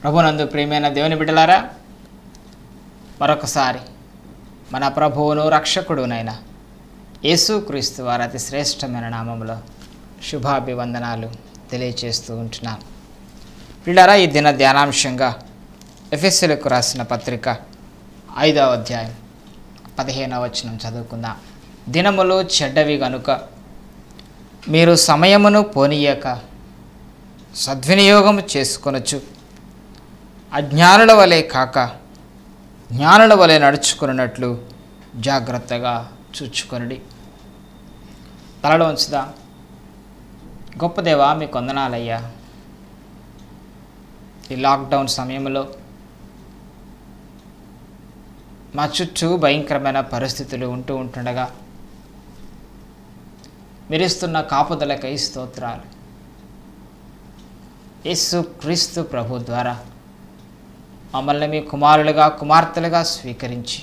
ప్రభునందు ప్రియమైన దేవుని బిడ్డలారా మరొకసారి మన ప్రభువును రక్షకుడునైన యేసుక్రీస్తు వారి అతి శ్రేష్టమైన నామములో శుభాభివందనాలు తెలియచేస్తూ ఉంటున్నాను పిల్లరా ఈ దిన ధ్యానాంశంగా ఎఫ్ఎస్సీలకు రాసిన పత్రిక ఐదవ అధ్యాయం పదిహేనవ వచనం చదువుకుందాం దినములు చెడ్డవి గనుక మీరు సమయమును పోనీయక సద్వినియోగం చేసుకొనొచ్చు అజ్ఞానుల వలె కాక జ్ఞానుల వలె నడుచుకున్నట్లు జాగ్రత్తగా చూచుకొనుడి తలలో ఉంచుదా గొప్ప దేవా మీ కొందనాలయ్యా ఈ లాక్డౌన్ సమయంలో మా చుట్టూ భయంకరమైన పరిస్థితులు ఉంటూ ఉంటుండగా మీరిస్తున్న కాపుదలకై స్తోత్రాలు యేసు క్రీస్తు ప్రభు ద్వారా మమ్మల్ని మీ కుమారులుగా కుమార్తెలుగా స్వీకరించి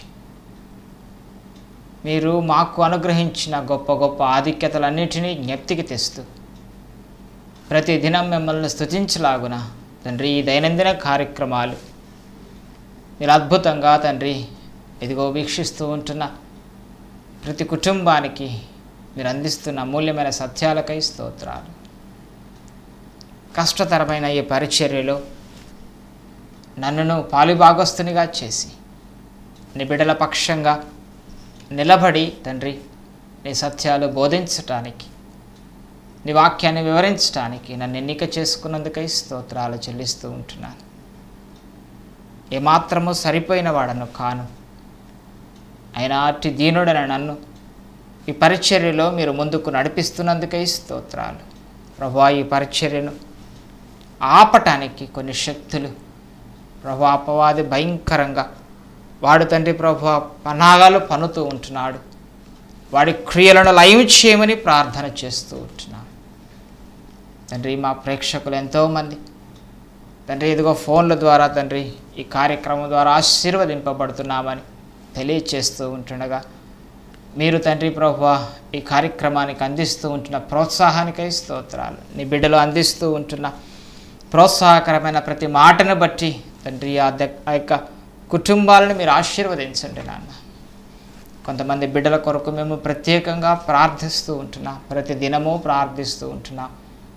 మీరు మాకు అనుగ్రహించిన గొప్ప గొప్ప ఆధిక్యతలన్నిటినీ జ్ఞప్తికి తెస్తూ ప్రతి దినం మిమ్మల్ని స్తుతించలాగున తండ్రి ఈ దైనందిన కార్యక్రమాలు మీరు అద్భుతంగా తండ్రి ఇదిగో వీక్షిస్తూ ఉంటున్న ప్రతి కుటుంబానికి మీరు అందిస్తున్న అమూల్యమైన సత్యాలకై స్తోత్రాలు కష్టతరమైన ఈ పరిచర్యలో నన్నును పాలుభాగస్తునిగా చేసి నీ బిడ్డల పక్షంగా నిలబడి తండ్రి నీ సత్యాలు బోధించటానికి నీ వాక్యాన్ని వివరించడానికి నన్ను ఎన్నిక చేసుకున్నందుకై స్తోత్రాలు చెల్లిస్తూ ఉంటున్నాను ఏమాత్రము సరిపోయిన వాడను కాను అయినా అట్టి దీనుడైన నన్ను ఈ పరిచర్యలో మీరు ముందుకు నడిపిస్తున్నందుకై స్తోత్రాలు ప్రభా ఈ పరిచర్యను ఆపటానికి కొన్ని శక్తులు ప్రభా అపవాది భయంకరంగా వాడు తండ్రి ప్రభా పనాగాలు పనుతూ ఉంటున్నాడు వాడి క్రియలను లయం చేయమని ప్రార్థన చేస్తూ ఉంటున్నాడు తండ్రి మా ప్రేక్షకులు ఎంతోమంది తండ్రి ఇదిగో ఫోన్ల ద్వారా తండ్రి ఈ కార్యక్రమం ద్వారా ఆశీర్వదింపబడుతున్నామని తెలియచేస్తూ ఉంటుండగా మీరు తండ్రి ప్రభు ఈ కార్యక్రమానికి అందిస్తూ ఉంటున్న ప్రోత్సాహానికై స్తోత్రాలు నీ బిడ్డలు అందిస్తూ ఉంటున్న ప్రోత్సాహకరమైన ప్రతి మాటను బట్టి తండ్రి ఆ దగ్ ఆ యొక్క కుటుంబాలను మీరు ఆశీర్వదించండి నాన్న కొంతమంది బిడ్డల కొరకు మేము ప్రత్యేకంగా ప్రార్థిస్తూ ఉంటున్నాం ప్రతి దినము ప్రార్థిస్తూ ఉంటున్నాం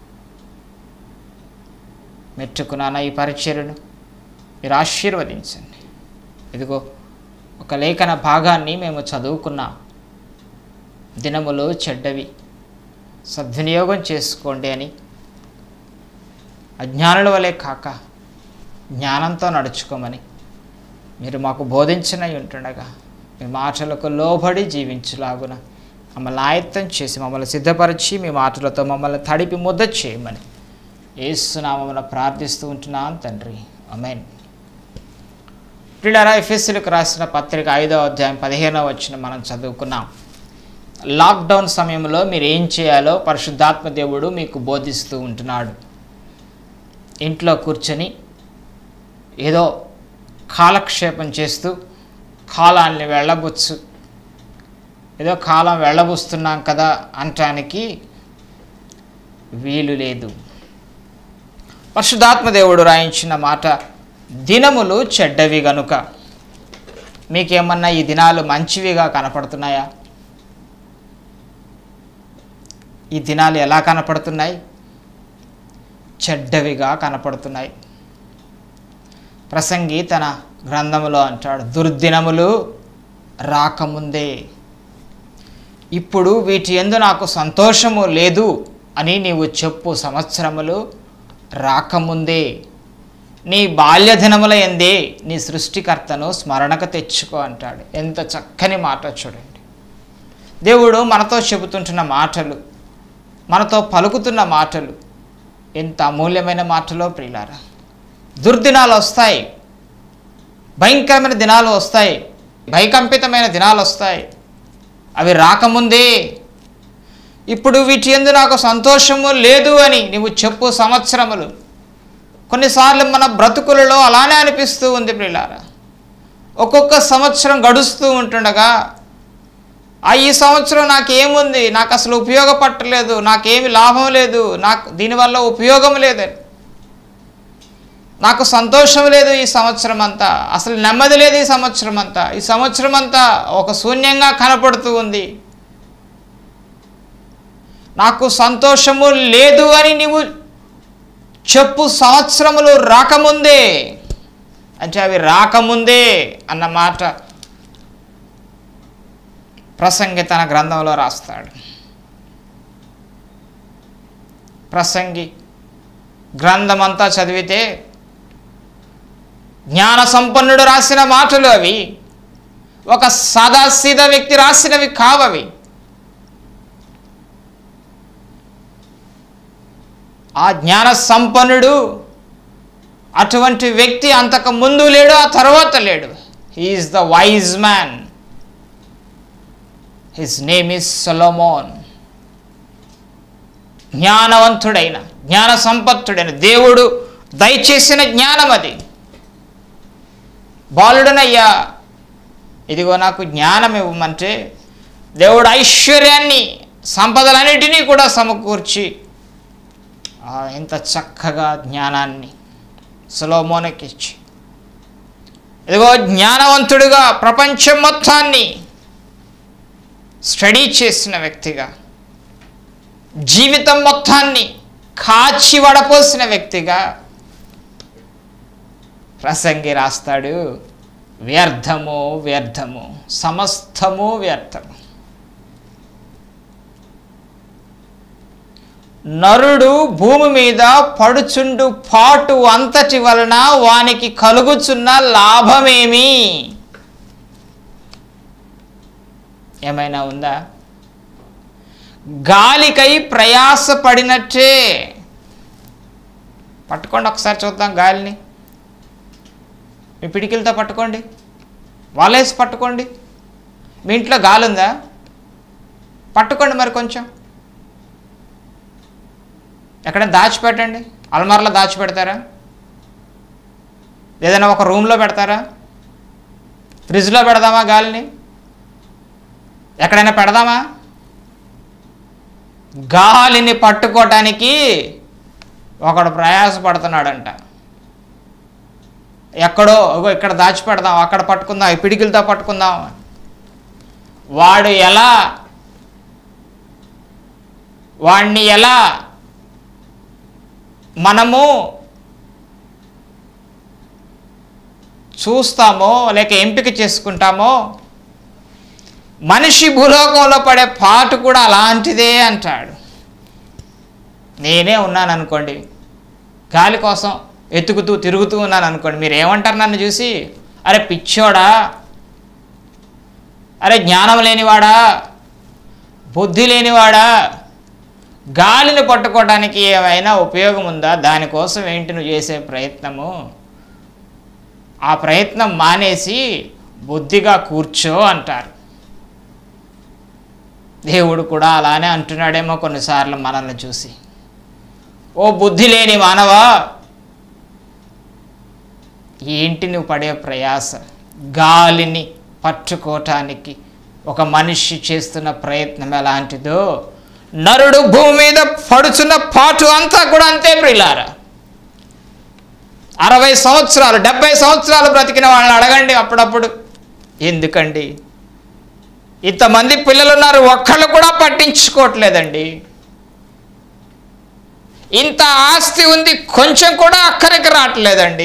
మెచ్చుకున్నాన ఈ పరిచర్యను మీరు ఆశీర్వదించండి ఇదిగో ఒక లేఖన భాగాన్ని మేము చదువుకున్నాం దినములు చెడ్డవి సద్వినియోగం చేసుకోండి అని అజ్ఞానుల వలె కాక జ్ఞానంతో నడుచుకోమని మీరు మాకు బోధించనై ఉంటుండగా మీ మాటలకు లోబడి జీవించులాగున మమ్మల్ని ఆయత్తం చేసి మమ్మల్ని సిద్ధపరిచి మీ మాటలతో మమ్మల్ని తడిపి ముద్ద చేయమని ఏసునామమున ప్రార్థిస్తూ ఉంటున్నాను తండ్రి అమెన్ ప్రియులారా ఎఫ్ఎస్సీలకు రాసిన పత్రిక ఐదో అధ్యాయం పదిహేనవ వచ్చిన మనం చదువుకున్నాం లాక్డౌన్ సమయంలో మీరు ఏం చేయాలో పరిశుద్ధాత్మ దేవుడు మీకు బోధిస్తూ ఉంటున్నాడు ఇంట్లో కూర్చొని ఏదో కాలక్షేపం చేస్తూ కాలాన్ని వెళ్ళబుచ్చు ఏదో కాలం వెళ్ళబుస్తున్నాం కదా అనటానికి వీలు లేదు పరిశుధాత్మ దేవుడు రాయించిన మాట దినములు చెడ్డవి గనుక మీకేమన్నా ఈ దినాలు మంచివిగా కనపడుతున్నాయా ఈ దినాలు ఎలా కనపడుతున్నాయి చెడ్డవిగా కనపడుతున్నాయి ప్రసంగి తన గ్రంథములో అంటాడు దుర్దినములు రాకముందే ఇప్పుడు వీటి ఎందు నాకు సంతోషము లేదు అని నీవు చెప్పు సంవత్సరములు రాకముందే నీ బాల్య దినముల ఎందే నీ సృష్టికర్తను స్మరణకు తెచ్చుకో అంటాడు ఎంత చక్కని మాట చూడండి దేవుడు మనతో చెబుతుంటున్న మాటలు మనతో పలుకుతున్న మాటలు ఎంత అమూల్యమైన మాటలో ప్రియులారా దుర్దినాలు వస్తాయి భయంకరమైన దినాలు వస్తాయి భయకంపితమైన దినాలు వస్తాయి అవి రాకముందే ఇప్పుడు వీటి ఎందు నాకు సంతోషము లేదు అని నీవు చెప్పు సంవత్సరములు కొన్నిసార్లు మన బ్రతుకులలో అలానే అనిపిస్తూ ఉంది ప్రియులారా ఒక్కొక్క సంవత్సరం గడుస్తూ ఉంటుండగా ఆ ఈ సంవత్సరం నాకేముంది నాకు అసలు ఉపయోగపట్టలేదు నాకేమి లాభం లేదు నాకు దీనివల్ల ఉపయోగం లేదని నాకు సంతోషం లేదు ఈ సంవత్సరం అంతా అసలు నెమ్మది లేదు ఈ సంవత్సరం అంతా ఈ సంవత్సరం అంతా ఒక శూన్యంగా కనపడుతూ ఉంది నాకు సంతోషము లేదు అని నీవు చెప్పు సంవత్సరములు రాకముందే అంటే అవి రాకముందే అన్న మాట ప్రసంగి తన గ్రంథంలో రాస్తాడు ప్రసంగి గ్రంథమంతా చదివితే జ్ఞాన సంపన్నుడు రాసిన మాటలు అవి ఒక సదాసీద వ్యక్తి రాసినవి కావవి ఆ జ్ఞాన సంపన్నుడు అటువంటి వ్యక్తి అంతకు ముందు లేడు ఆ తర్వాత లేడు he's the wise man his name is Solomon జ్ఞానవంతుడైన జ్ఞాన సంపత్తుడైన దేవుడు దయచేసిన జ్ఞానం అది బాలుడనయ్యా ఇదిగో నాకు జ్ఞానం ఇవ్వమంటే దేవుడు ఐశ్వర్యాన్ని సంపదలన్నిటినీ కూడా సమకూర్చి ఆ, ఇంత చక్కగా జ్ఞానాన్ని సులోమోనకిచ్చి ఇదిగో జ్ఞానవంతుడిగా ప్రపంచం మొత్తాన్ని స్టడీ చేసిన వ్యక్తిగా జీవితం మొత్తాన్ని కాచి వడపోసిన వ్యక్తిగా ప్రసంగి రాస్తాడు వ్యర్థము వ్యర్థము సమస్తము వ్యర్థము నరుడు భూమి మీద పడుచుండు పాటు అంతటి వలన వానికి కలుగుచున్న లాభమేమి ఏమైనా ఉందా గాలికై ప్రయాసపడినట్టే పట్టుకోండి ఒకసారి చూద్దాం గాలిని మీ పిడికిలతో పట్టుకోండి వాలేసి పట్టుకోండి మీ ఇంట్లో గాలి ఉందా పట్టుకోండి మరి కొంచెం ఎక్కడైనా దాచిపెట్టండి అల్మార్లో దాచిపెడతారా ఏదైనా ఒక రూమ్లో పెడతారా ఫ్రిడ్జ్లో పెడదామా గాలిని ఎక్కడైనా పెడదామా గాలిని పట్టుకోవటానికి ఒకడు ప్రయాసపడుతున్నాడంట ఎక్కడో ఇగో ఇక్కడ దాచిపెడదాం అక్కడ పట్టుకుందాం ఈ పిడికిలతో పట్టుకుందాం వాడు ఎలా వాణ్ణి ఎలా మనము చూస్తామో లేక ఎంపిక చేసుకుంటామో మనిషి భూలోకంలో పడే పాటు కూడా అలాంటిదే అంటాడు నేనే ఉన్నాను అనుకోండి గాలి కోసం ఎతుకుతూ తిరుగుతూ ఉన్నాను అనుకోండి మీరు ఏమంటారు నన్ను చూసి అరే పిచ్చోడా అరే జ్ఞానం లేనివాడా బుద్ధి లేనివాడా గాలిని పట్టుకోవడానికి ఏమైనా ఉపయోగం ఉందా దానికోసం ఏంటి నువ్వు చేసే ప్రయత్నము ఆ ప్రయత్నం మానేసి బుద్ధిగా కూర్చో అంటారు దేవుడు కూడా అలానే అంటున్నాడేమో కొన్నిసార్లు మనల్ని చూసి ఓ బుద్ధి లేని మానవా ఏంటి నువ్వు పడే ప్రయాస గాలిని పట్టుకోవటానికి ఒక మనిషి చేస్తున్న ప్రయత్నం ఎలాంటిదో నరుడు భూమి మీద పడుచున్న పాటు అంతా కూడా అంతే ప్రిలారా అరవై సంవత్సరాలు డెబ్బై సంవత్సరాలు బ్రతికిన వాళ్ళని అడగండి అప్పుడప్పుడు ఎందుకండి ఇంతమంది పిల్లలు ఉన్నారు ఒక్కళ్ళు కూడా పట్టించుకోవట్లేదండి ఇంత ఆస్తి ఉంది కొంచెం కూడా అక్కడికి రావట్లేదండి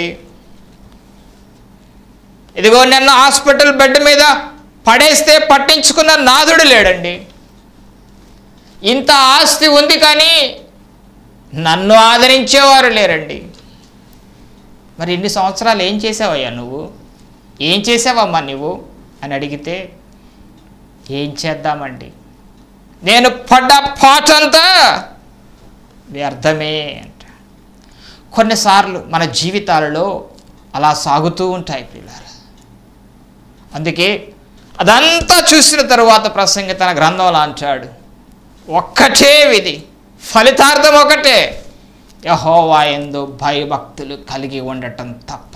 ఇదిగో నిన్న హాస్పిటల్ బెడ్ మీద పడేస్తే పట్టించుకున్న నాదుడు లేడండి ఇంత ఆస్తి ఉంది కానీ నన్ను ఆదరించేవారు లేరండి మరి ఇన్ని సంవత్సరాలు ఏం చేసావయ్యా నువ్వు ఏం చేసావమ్మా నువ్వు అని అడిగితే ఏం చేద్దామండి నేను పడ్డ పాటంతా వ్యర్థమే అంట కొన్నిసార్లు మన జీవితాలలో అలా సాగుతూ ఉంటాయి పిల్లలు అందుకే అదంతా చూసిన తరువాత ప్రసంగి తన గ్రంథంలో అంటాడు ఒక్కటే విధి ఫలితార్థం ఒకటే యహోవా ఎందు భయభక్తులు కలిగి ఉండటం తప్ప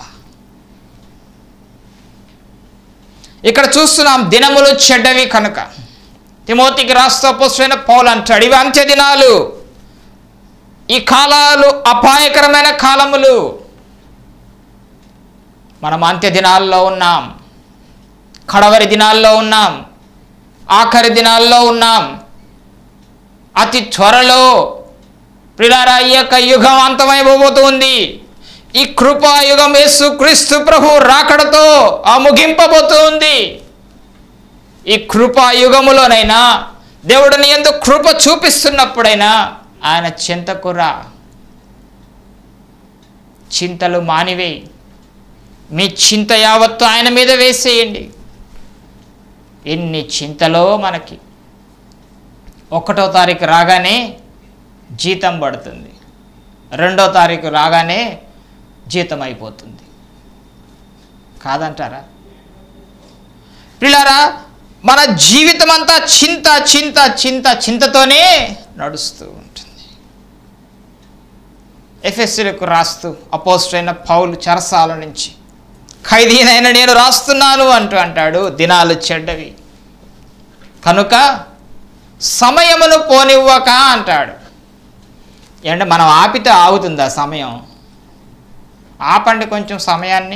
ఇక్కడ చూస్తున్నాం దినములు చెడ్డవి కనుక తిమోతికి రాష్ట్ర పుస్తమైన పౌలు అంటాడు ఇవి అంత్య దినాలు ఈ కాలాలు అపాయకరమైన కాలములు మనం అంత్య దినాల్లో ఉన్నాం కడవరి దినాల్లో ఉన్నాం ఆఖరి దినాల్లో ఉన్నాం అతి త్వరలో ప్రిలారా ఈ యొక్క యుగం అంతమైపోబోతుంది ఈ కృపాయుగం యేసు క్రీస్తు ప్రభు రాకడతో ఆ ముగింపబోతుంది ఈ కృపాయుగములోనైనా దేవుడిని ఎందుకు కృప చూపిస్తున్నప్పుడైనా ఆయన చింతకురా చింతలు మానివేయి మీ చింత యావత్తు ఆయన మీద వేసేయండి ఎన్ని చింతలో మనకి ఒకటో తారీఖు రాగానే జీతం పడుతుంది రెండో తారీఖు రాగానే జీతం అయిపోతుంది కాదంటారా పిల్లరా మన జీవితం అంతా చింత చింత చింత చింతతోనే నడుస్తూ ఉంటుంది ఎఫ్ఎస్సీలకు రాస్తూ అపోస్టైన పౌలు చెరసాల నుంచి ఖైదీనైన నేను రాస్తున్నాను అంటూ అంటాడు దినాలు చెడ్డవి కనుక సమయమును పోనివ్వక అంటాడు ఏంటంటే మనం ఆపితే ఆగుతుందా సమయం ఆపండి కొంచెం సమయాన్ని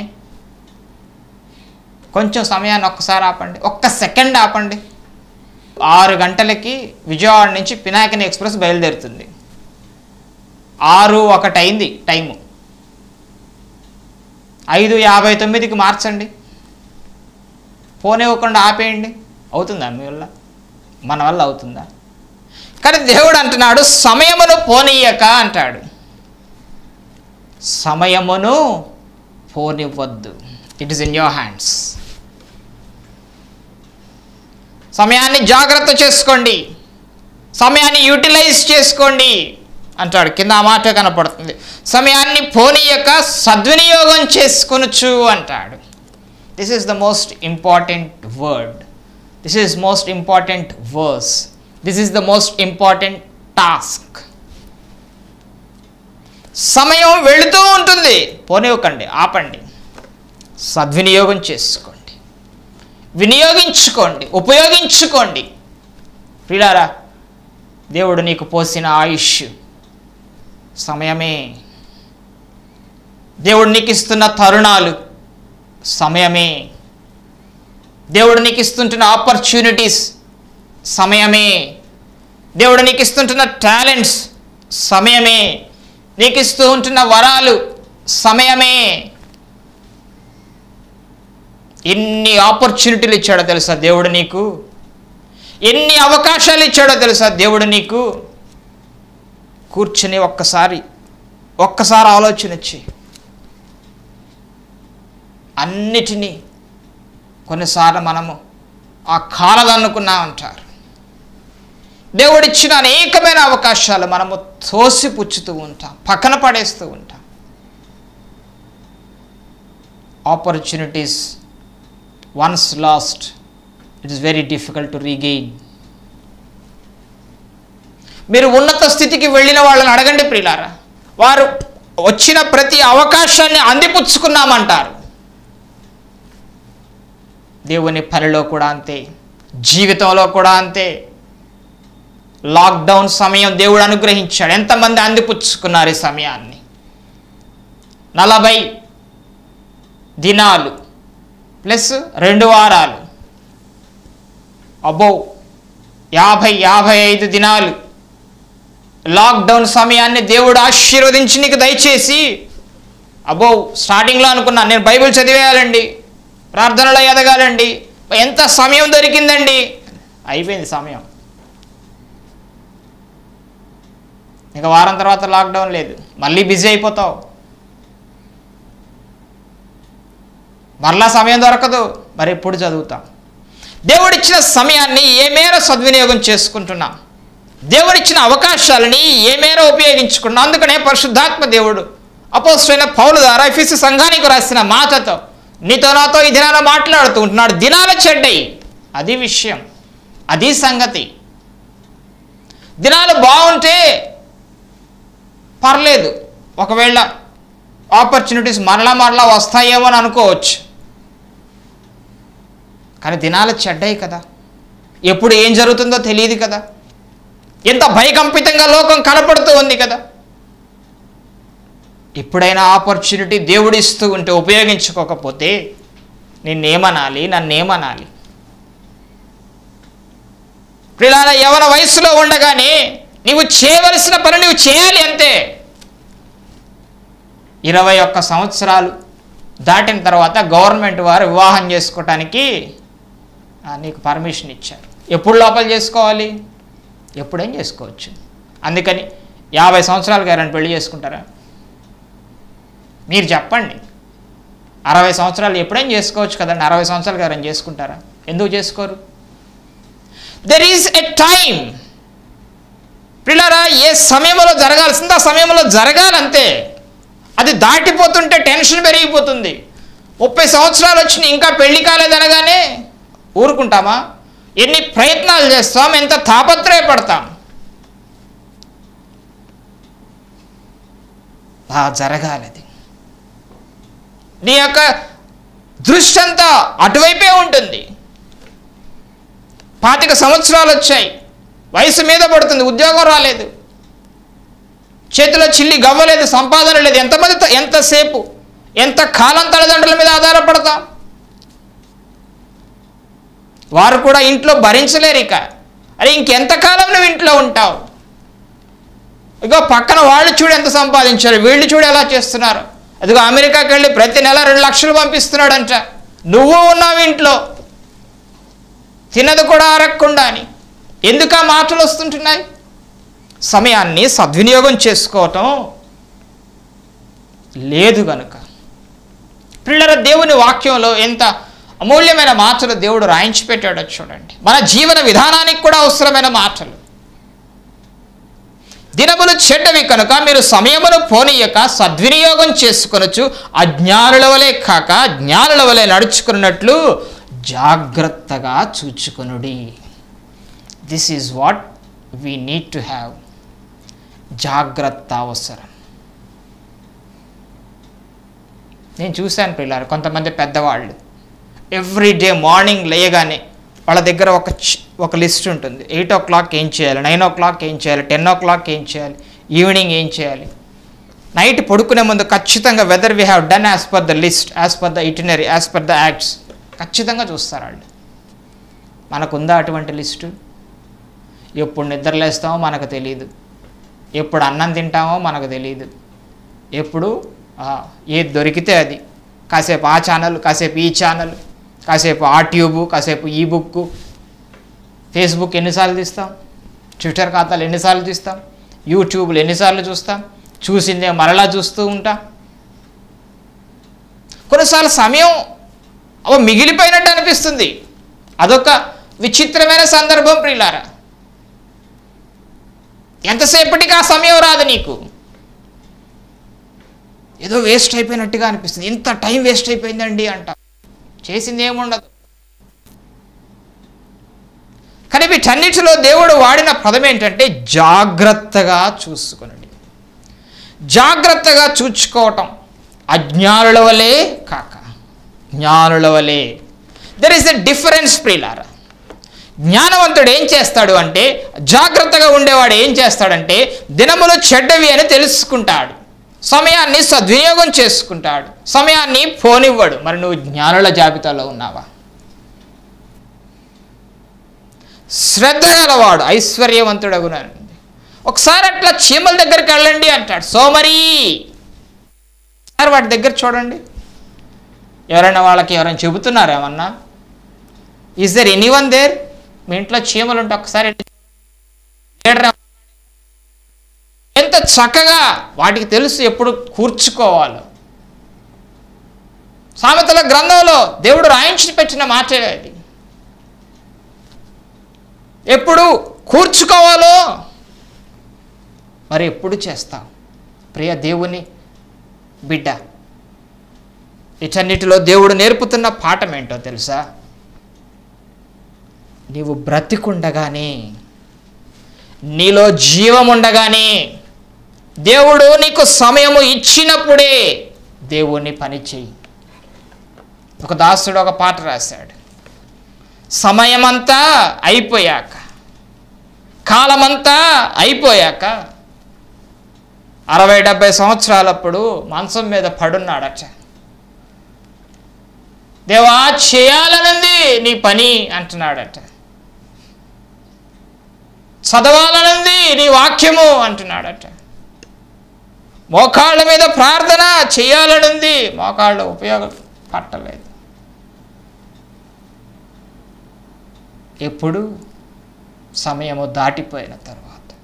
కొంచెం సమయాన్ని ఒక్కసారి ఆపండి ఒక్క సెకండ్ ఆపండి ఆరు గంటలకి విజయవాడ నుంచి పినాకిని ఎక్స్ప్రెస్ బయలుదేరుతుంది ఆరు ఒకటి అయింది టైము ఐదు యాభై తొమ్మిదికి మార్చండి పోనివ్వకుండా ఆపేయండి అవుతుందా మీ వల్ల మన వల్ల అవుతుందా కానీ దేవుడు అంటున్నాడు సమయమును పోనీయక అంటాడు సమయమును పోనివ్వద్దు it is in your hands సమయాన్ని జాగ్రత్త చేసుకోండి సమయాన్ని యూటిలైజ్ చేసుకోండి అంటాడు కింద ఆ మాట కనపడుతుంది సమయాన్ని పోనీయక సద్వినియోగం చేసుకొనొచ్చు అంటాడు this is the most important word this is most important words this is the most important task సమయం వెళుతూ ఉంటుంది పోనివ్వకండి ఆపండి సద్వినియోగం చేసుకోండి వినియోగించుకోండి ఉపయోగించుకోండి ప్రియులారా దేవుడు నీకు పోసిన ఆయుష్ సమయమే దేవుడు నీకు ఇస్తున్న తరుణాలు సమయమే దేవుడు నీకు ఇస్తుంటున్న ఆపర్చునిటీస్ సమయమే దేవుడు నీకు ఇస్తుంటున్న టాలెంట్స్ సమయమే నీకు ఇస్తూ ఉంటున్న వరాలు సమయమే ఎన్ని ఆపర్చునిటీలు ఇచ్చాడో తెలుసా దేవుడు నీకు ఎన్ని అవకాశాలు ఇచ్చాడో తెలుసా దేవుడు నీకు కూర్చుని ఒక్కసారి ఒక్కసారి ఆలోచన వచ్చి అన్నిటినీ కొన్నిసార్లు మనము ఆ కాలదనుకున్నా అంటారు దేవుడిచ్చిన అనేకమైన అవకాశాలు మనము తోసిపుచ్చుతూ ఉంటాం పక్కన పడేస్తూ ఉంటాం opportunities once lost it is very difficult to regain మీరు ఉన్నత స్థితికి వెళ్ళిన వాళ్ళని అడగండి ప్రియులారా వారు వచ్చిన ప్రతి అవకాశాన్ని అందిపుచ్చుకున్నామంటారు దేవుని పనిలో కూడా అంతే జీవితంలో కూడా అంతే లాక్డౌన్ సమయం దేవుడు అనుగ్రహించాడు ఎంతమంది అందిపుచ్చుకున్నారు ఈ సమయాన్ని నలభై దినాలు ప్లస్ రెండు వారాలు అబ్బో యాభై యాభై ఐదు దినాలు లాక్డౌన్ సమయాన్ని దేవుడు ఆశీర్వదించి నీకు దయచేసి అబ్బో స్టార్టింగ్లో అనుకున్నాను నేను బైబిల్ చదివేయాలండి ప్రార్థనలో ఎదగాలండి ఎంత సమయం దొరికిందండి అయిపోయింది సమయం ఇక వారం తర్వాత లాక్డౌన్ లేదు మళ్ళీ బిజీ అయిపోతావు మరలా సమయం దొరకదు మరి ఎప్పుడు చదువుతాం దేవుడిచ్చిన సమయాన్ని ఏ మేర సద్వినియోగం చేసుకుంటున్నాం దేవుడిచ్చిన అవకాశాలని ఏ మేర ఉపయోగించుకున్నాం అందుకనే పరిశుద్ధాత్మ దేవుడు అపోస్తున్న పౌలు ద్వారా ఎఫీసు సంఘానికి రాసిన మాటతో నీతో నాతో ఈ దినాలు మాట్లాడుతూ ఉంటున్నాడు దినాల చెడ్డయి అది విషయం అది సంగతి దినాలు బాగుంటే పర్లేదు ఒకవేళ ఆపర్చునిటీస్ మరలా మరలా వస్తాయేమో అని అనుకోవచ్చు కానీ దినాలు చెడ్డాయి కదా ఎప్పుడు ఏం జరుగుతుందో తెలియదు కదా ఎంత భయకంపితంగా లోకం కనపడుతూ ఉంది కదా ఎప్పుడైనా ఆపర్చునిటీ దేవుడు ఇస్తూ ఉంటే ఉపయోగించుకోకపోతే నిన్నేమనాలి నన్నేమనాలి పిల్లల యవన వయసులో ఉండగానే నీవు చేయవలసిన పని నువ్వు చేయాలి అంతే ఇరవై ఒక్క సంవత్సరాలు దాటిన తర్వాత గవర్నమెంట్ వారు వివాహం చేసుకోవటానికి ఆ, నీకు పర్మిషన్ ఇచ్చారు ఎప్పుడు లోపల చేసుకోవాలి ఎప్పుడేం చేసుకోవచ్చు అందుకని యాభై సంవత్సరాలకు ఎవరైనా పెళ్లి చేసుకుంటారా మీరు చెప్పండి అరవై సంవత్సరాలు ఎప్పుడైనా చేసుకోవచ్చు కదండి అరవై సంవత్సరాలకు ఎవరైనా చేసుకుంటారా ఎందుకు చేసుకోరు దెర్ ఈజ్ ఎ టైం పిల్లరా ఏ సమయంలో జరగాల్సిందో ఆ సమయంలో జరగాలంతే అది దాటిపోతుంటే టెన్షన్ పెరిగిపోతుంది ముప్పై సంవత్సరాలు వచ్చి ఇంకా పెళ్లి కాలేదనగానే ఊరుకుంటామా ఎన్ని ప్రయత్నాలు చేస్తాం ఎంత తాపత్రయపడతాం ఆ జరగాలి అది నీ యొక్క దృష్టి అంతా అటువైపే ఉంటుంది పాతిక సంవత్సరాలు వచ్చాయి వయసు మీద పడుతుంది ఉద్యోగం రాలేదు చేతిలో చిల్లి గవ్వలేదు సంపాదన లేదు ఎంతమంది ఎంతసేపు ఎంత కాలం తల్లిదండ్రుల మీద ఆధారపడతాం వారు కూడా ఇంట్లో భరించలేరు ఇక అరే ఇంకెంతకాలం నువ్వు ఇంట్లో ఉంటావు ఇగో పక్కన వాళ్ళు చూడు ఎంత సంపాదించారు వీళ్ళు చూడు ఎలా చేస్తున్నారు అదిగో అమెరికాకి వెళ్ళి ప్రతి నెల రెండు లక్షలు పంపిస్తున్నాడంట నువ్వు ఉన్నావు ఇంట్లో తినదు కూడా అరగకుండా అని ఎందుకు ఆ మాటలు వస్తుంటున్నాయి సమయాన్ని సద్వినియోగం చేసుకోవటం లేదు గనుక పిల్లల దేవుని వాక్యంలో ఎంత అమూల్యమైన మాటలు దేవుడు రాయించి పెట్టాడో చూడండి మన జీవన విధానానికి కూడా అవసరమైన మాటలు దినములు చెడ్డవి కనుక మీరు సమయమును పోనీయక సద్వినియోగం చేసుకొనొచ్చు అజ్ఞానుల వలె కాక జ్ఞానుల వలె నడుచుకున్నట్లు జాగ్రత్తగా చూచుకొనుడి this is what we need to have జాగ్రత్త అవసరం నేను చూశాను పిల్లలు కొంతమంది పెద్దవాళ్ళు ఎవ్రీ డే మార్నింగ్ లేయగానే వాళ్ళ దగ్గర ఒక చి- ఒక లిస్ట్ ఉంటుంది ఎయిట్ ఓ క్లాక్ ఏం చేయాలి నైన్ ఓ క్లాక్ ఏం చేయాలి టెన్ ఓ క్లాక్ ఏం చేయాలి ఈవినింగ్ ఏం చేయాలి నైట్ పడుకునే ముందు ఖచ్చితంగా whether we have done as per the list as per the itinerary as per the acts ఖచ్చితంగా చూస్తారు వాళ్ళు మనకుందా అటువంటి లిస్టు ఎప్పుడు నిద్రలేస్తామో మనకు తెలియదు ఎప్పుడు అన్నం తింటామో మనకు తెలియదు ఎప్పుడు ఆ, ఏది దొరికితే అది కాసేపు ఆ ఛానల్ కాసేపు ఈ ఛానల్ కాసేపు ఆ ట్యూబు కాసేపు ఈ బుక్ ఫేస్బుక్ ఎన్నిసార్లు తీస్తాం ట్విట్టర్ ఖాతాలు ఎన్నిసార్లు తీస్తాం యూట్యూబ్లు ఎన్నిసార్లు చూస్తాం చూసిందే మరలా చూస్తూ ఉంటాం కొన్నిసార్లు సమయం అవ మిగిలిపోయినట్టు అనిపిస్తుంది అదొక విచిత్రమైన సందర్భం ప్రియులారా ఎంతసేపటికి ఆ సమయం రాదు నీకు ఏదో వేస్ట్ అయిపోయినట్టుగా అనిపిస్తుంది ఇంత టైం వేస్ట్ అయిపోయిందండి అంట చేసింది ఏముండదు కానీ వీటన్నిటిలో దేవుడు వాడిన పదం ఏంటంటే జాగ్రత్తగా చూసుకునండి జాగ్రత్తగా చూచుకోవటం అజ్ఞానుల వలె కాక జ్ఞానుల వలె దెర్ ఇస్ ఎ డిఫరెన్స్ ప్రియులారా జ్ఞానవంతుడు ఏం చేస్తాడు అంటే జాగ్రత్తగా ఉండేవాడు ఏం చేస్తాడంటే దినములు చెడ్డవి అని తెలుసుకుంటాడు సమయాన్ని సద్వినియోగం చేసుకుంటాడు సమయాన్ని పోనివ్వడు మరి నువ్వు జ్ఞానుల జాబితాలో ఉన్నావా శ్రద్ధ గలవాడు ఐశ్వర్యవంతుడగునని ఒకసారి అట్లా చీమల దగ్గరికి వెళ్ళండి అంటాడు సోమరి ఒకసారి వాటి దగ్గర చూడండి ఎవరైనా వాళ్ళకి ఎవరైనా చెబుతున్నారా ఏమన్నా is there anyone there మీ ఇంట్లో చీమలు ఉంటే ఒకసారి లేడరా ఎంత చక్కగా వాటికి తెలుసు ఎప్పుడు కూర్చుకోవాలో సామెతల గ్రంథంలో దేవుడు రాయించి పెట్టిన మాటే అది ఎప్పుడు కూర్చుకోవాలో మరి ఎప్పుడు చేస్తావు ప్రియ దేవుని బిడ్డ వీటన్నిటిలో దేవుడు నేర్పుతున్న పాఠం ఏంటో తెలుసా నీవు బ్రతికుండగానే నీలో జీవం ఉండగానే దేవుడు నీకు సమయము ఇచ్చినప్పుడే దేవుని పని చెయ్యి ఒక దాసుడు ఒక పాట రాశాడు సమయమంతా అయిపోయాక కాలమంతా అయిపోయాక అరవై డెబ్బై సంవత్సరాలప్పుడు మంచం మీద పడున్నాడట దేవా చేయాలనుంది నీ పని అంటున్నాడట చదవాలనుంది నీ వాక్యము అంటున్నాడట మోకాళ్ళ మీద ప్రార్థన చేయాలనుంది మోకాళ్ళు ఉపయోగం పట్టలేదు ఎప్పుడు సమయము దాటిపోయిన తర్వాత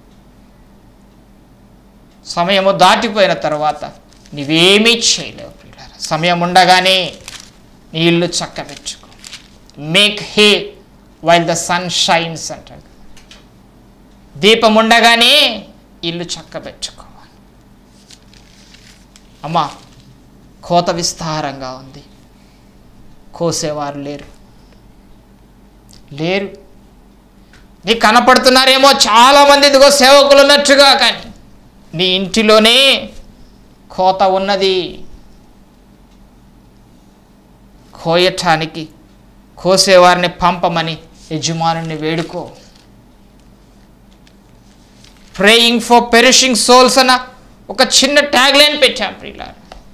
సమయము దాటిపోయిన తర్వాత నీవేమీ చేయలేవు పిల్లలు సమయం ఉండగానే నీ ఇల్లు చక్కబెట్టుకో make hay while the sun shines అంటాడు దీపం ఉండగానే ఇల్లు చక్కబెట్టుకోవాలి అమ్మా కోత విస్తారంగా ఉంది కోసేవారు లేరు లేరు నీకు కనపడుతున్నారేమో చాలామంది ఇదిగో సేవకులు ఉన్నట్టుగా కానీ నీ ఇంటిలోనే కోత ఉన్నది కోయటానికి కోసేవారిని పంపమని యజమానుని వేడుకో ప్రేయింగ్ ఫర్ పెరిషింగ్ సోల్స్ అన్న ఒక చిన్న ట్యాగ్ లైన్ పెట్టాం ప్రియుల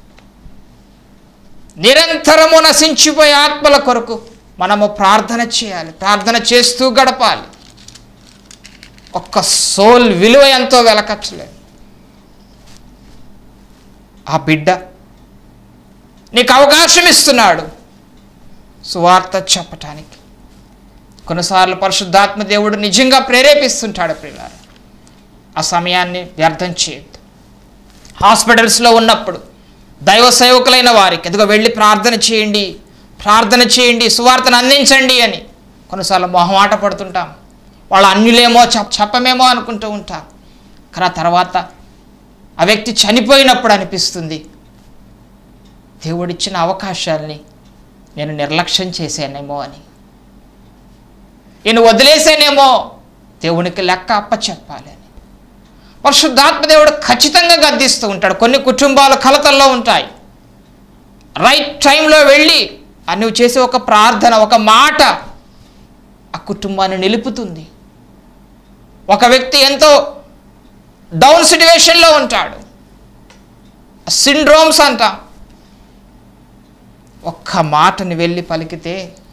నిరంతరము నశించిపోయే ఆత్మల కొరకు మనము ప్రార్థన చేయాలి ప్రార్థన చేస్తూ గడపాలి ఒక్క సోల్ విలువ ఎంతో వెలకట్టలేదు ఆ బిడ్డ నీకు అవకాశం ఇస్తున్నాడు సువార్త చెప్పటానికి కొన్నిసార్లు పరిశుద్ధాత్మ దేవుడు నిజంగా ప్రేరేపిస్తుంటాడు ప్రియులారా ఆ సమయాన్ని వ్యర్థం చేయొద్దు హాస్పిటల్స్లో ఉన్నప్పుడు దైవ సేవకులైన వారికి ఎదుగో వెళ్ళి ప్రార్థన చేయండి ప్రార్థన చేయండి సువార్తను అందించండి అని కొన్నిసార్లు మొహమాట పడుతుంటాం వాళ్ళ అన్యులేమో చెప్ చెప్పమేమో అనుకుంటూ ఉంటాం కానీ ఆ తర్వాత ఆ వ్యక్తి చనిపోయినప్పుడు అనిపిస్తుంది దేవుడిచ్చిన అవకాశాల్ని నేను నిర్లక్ష్యం చేశానేమో అని నేను వదిలేసానేమో దేవునికి లెక్క అప్పచెప్పాలి అని పరిశుద్ధాత్మ దేవుడు ఖచ్చితంగా గద్దిస్తూ ఉంటాడు కొన్ని కుటుంబాలు కలతల్లో ఉంటాయి రైట్ టైంలో వెళ్ళి ఆ నువ్వు చేసే ఒక ప్రార్థన ఒక మాట ఆ కుటుంబాన్ని నిలుపుతుంది ఒక వ్యక్తి ఎంతో డౌన్ సిట్యువేషన్లో ఉంటాడు సిండ్రోమ్స్ అంటాం ఒక్క మాటని వెళ్ళి పలికితే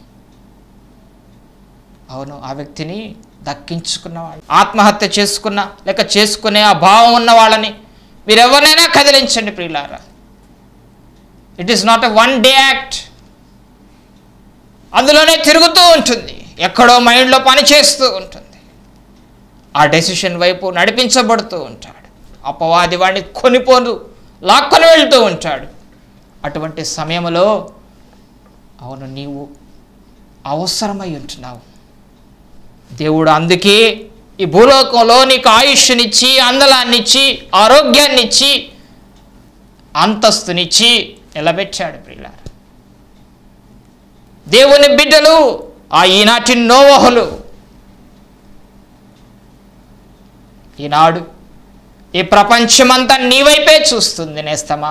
అవును ఆ వ్యక్తిని దక్కించుకున్నవాడు ఆత్మహత్య చేసుకున్న లేక చేసుకునే ఆ భావం ఉన్న వాళ్ళని మీరు ఎవరినైనా కదిలించండి ప్రియులారా it is not a one day act అందులోనే తిరుగుతూ ఉంటుంది ఎక్కడో మైండ్లో పని చేస్తూ ఉంటుంది ఆ డెసిషన్ వైపు నడిపించబడుతూ ఉంటాడు అపవాది వాడిని కొనిపోను లాక్కొని వెళ్తూ ఉంటాడు అటువంటి సమయంలో అవును నీవు అవసరమై ఉంటున్నావు దేవుడు అందుకే ఈ భూలోకంలో నీకు ఆయుష్నిచ్చి అందలాన్నిచ్చి ఆరోగ్యాన్నిచ్చి అంతస్తునిచ్చి నిలబెట్టాడు ప్రియులార దేవుని బిడ్డలు ఆ ఈనాటి నోవహులు ఈనాడు ఈ ప్రపంచమంతా నీ వైపే చూస్తుంది నేస్తమా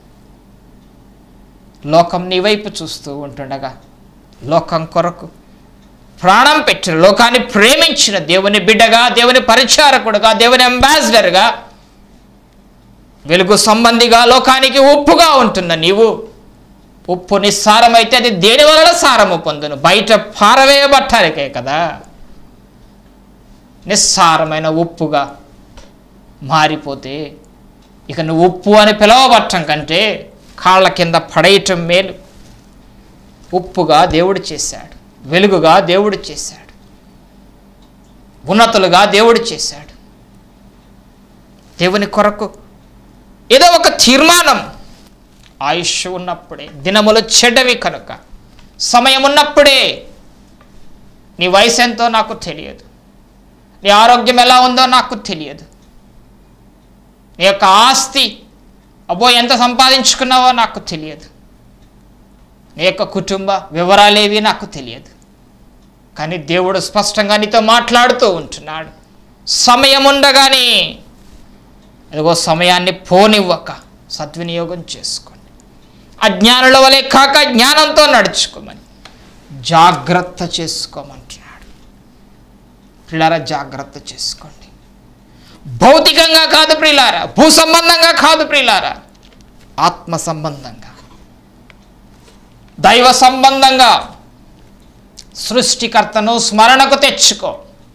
లోకం నీ వైపు చూస్తూ ఉంటుండగా లోకం కొరకు ప్రాణం పెట్టిన లోకాన్ని ప్రేమించిన దేవుని బిడ్డగా దేవుని పరిచారకుడుగా దేవుని అంబాసిడర్గా వెలుగు సంబంధిగా లోకానికి ఉప్పుగా ఉంటున్న నీవు ఉప్పు నిస్సారమైతే అది దేని వలన సారము పొందును బయట పారవేయబట్టానికే కదా నిస్సారమైన ఉప్పుగా మారిపోతే ఇక నువ్వు ఉప్పు అని పిలవబట్టం కంటే కాళ్ళ కింద పడేయటం మేలు ఉప్పుగా దేవుడు చేశాడు వెలుగుగా దేవుడు చేశాడు ఉన్నతులుగా దేవుడు చేశాడు దేవుని కొరకు ఏదో ఒక తీర్మానం ఆయుష్ ఉన్నప్పుడే దినములు చెడ్డవి కనుక సమయం ఉన్నప్పుడే నీ వయసు ఎంతో నాకు తెలియదు నీ ఆరోగ్యం ఎలా ఉందో నాకు తెలియదు నీ యొక్క ఆస్తి అబ్బో ఎంత సంపాదించుకున్నావో నాకు తెలియదు నీ యొక్క కుటుంబ వివరాలేవి నాకు తెలియదు కానీ దేవుడు స్పష్టంగా నీతో మాట్లాడుతూ ఉంటున్నాడు సమయం ఉండగానే అదిగో సమయాన్ని పోనివ్వక సద్వినియోగం చేసుకోండి అజ్ఞానుల వలె కాక జ్ఞానంతో నడుచుకోమని జాగ్రత్త చేసుకోమంటున్నాడు పిల్లల జాగ్రత్త చేసుకోండి భౌతికంగా కాదు ప్రియులారా భూ సంబంధంగా కాదు ప్రియులారా ఆత్మ సంబంధంగా దైవ సంబంధంగా సృష్టికర్తను స్మరణకు తెచ్చుకో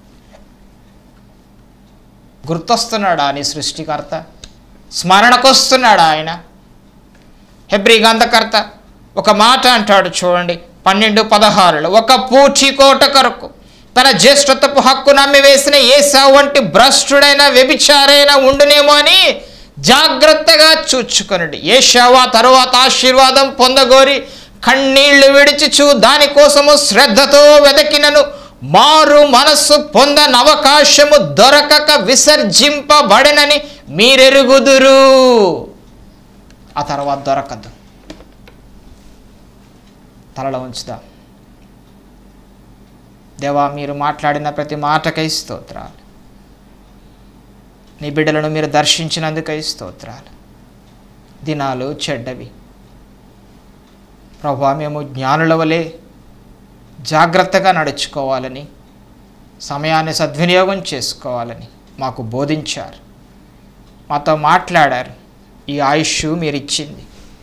గుర్తొస్తున్నాడా నీ సృష్టికర్త స్మరణకు వస్తున్నాడా ఆయన హెబ్రి గంధకర్త ఒక మాట అంటాడు చూడండి పన్నెండు పదహారులో ఒక పూచి కోట కొరకు తన జ్యేష్ఠత్వపు హక్కు నమ్మి వేసిన ఏసా వంటి భ్రష్టుడైన వ్యభిచారైన ఉండునేమో అని జాగ్రత్తగా చూచుకొనుడి ఏషావా తరువాత ఆశీర్వాదం పొందగోరి కన్నీళ్లు విడిచిచు దానికోసము శ్రద్ధతో వెదకినను మారు మనస్సు పొందని అవకాశము దొరకక విసర్జింపబడనని మీరెరుగుదురు ఆ తర్వాత దొరకదు తలలో ఉంచుదాం దేవా మీరు మాట్లాడిన ప్రతి మాటకై స్తోత్రాలు నీ బిడ్డలను మీరు దర్శించినందుకై స్తోత్రాలు దినాలు చెడ్డవి ప్రభా మేము జ్ఞానుల వలె జాగ్రత్తగా నడుచుకోవాలని సమయాన్ని సద్వినియోగం చేసుకోవాలని మాకు బోధించారు మాతో మాట్లాడారు ఈ ఆయుష్ మీరు ఇచ్చింది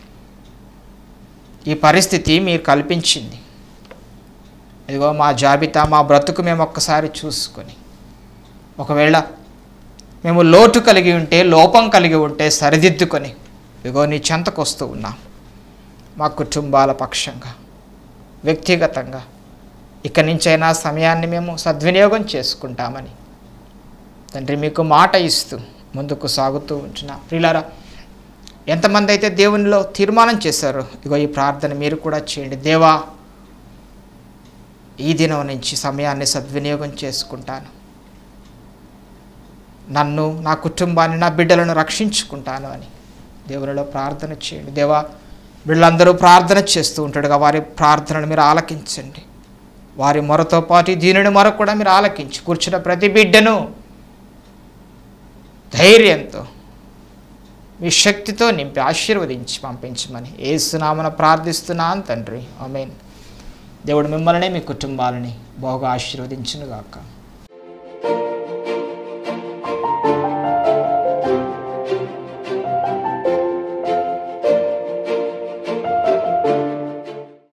ఈ పరిస్థితి మీరు కల్పించింది ఇదిగో మా జాబితా మా బ్రతుకు మేము ఒక్కసారి చూసుకొని ఒకవేళ మేము లోటు కలిగి ఉంటే లోపం కలిగి ఉంటే సరిదిద్దుకొని ఇదిగో నీ చెంతకు వస్తూ ఉన్నాం మా కుటుంబాల పక్షంగా వ్యక్తిగతంగా ఇక నుంచైనా సమయాన్ని మేము సద్వినియోగం చేసుకుంటామని తండ్రి మీకు మాట ఇస్తూ ముందుకు సాగుతూ ఉంటున్నా ప్రియులారా ఎంతమంది అయితే దేవునిలో తీర్మానం చేశారో ఇగో ఈ ప్రార్థన మీరు కూడా చేయండి దేవా ఈ దినం నుంచి సమయాన్ని సద్వినియోగం చేసుకుంటాను నన్ను నా కుటుంబాన్ని నా బిడ్డలను రక్షించుకుంటాను అని దేవునిలో ప్రార్థన చేయండి దేవా వీళ్ళందరూ ప్రార్థన చేస్తూ ఉంటాడుగా వారి ప్రార్థనను మీరు ఆలకించండి వారి మొరతో పాటు ఈ దీనుని మొర కూడా మీరు ఆలకించి కూర్చున్న ప్రతి బిడ్డను ధైర్యంతో మీ శక్తితో నింపి ఆశీర్వదించి పంపించమని ఏసునామన ప్రార్థిస్తున్నాను తండ్రి ఆమెన్ దేవుడు మిమ్మల్ని మీ కుటుంబాలని బాగా ఆశీర్వదించునుగాక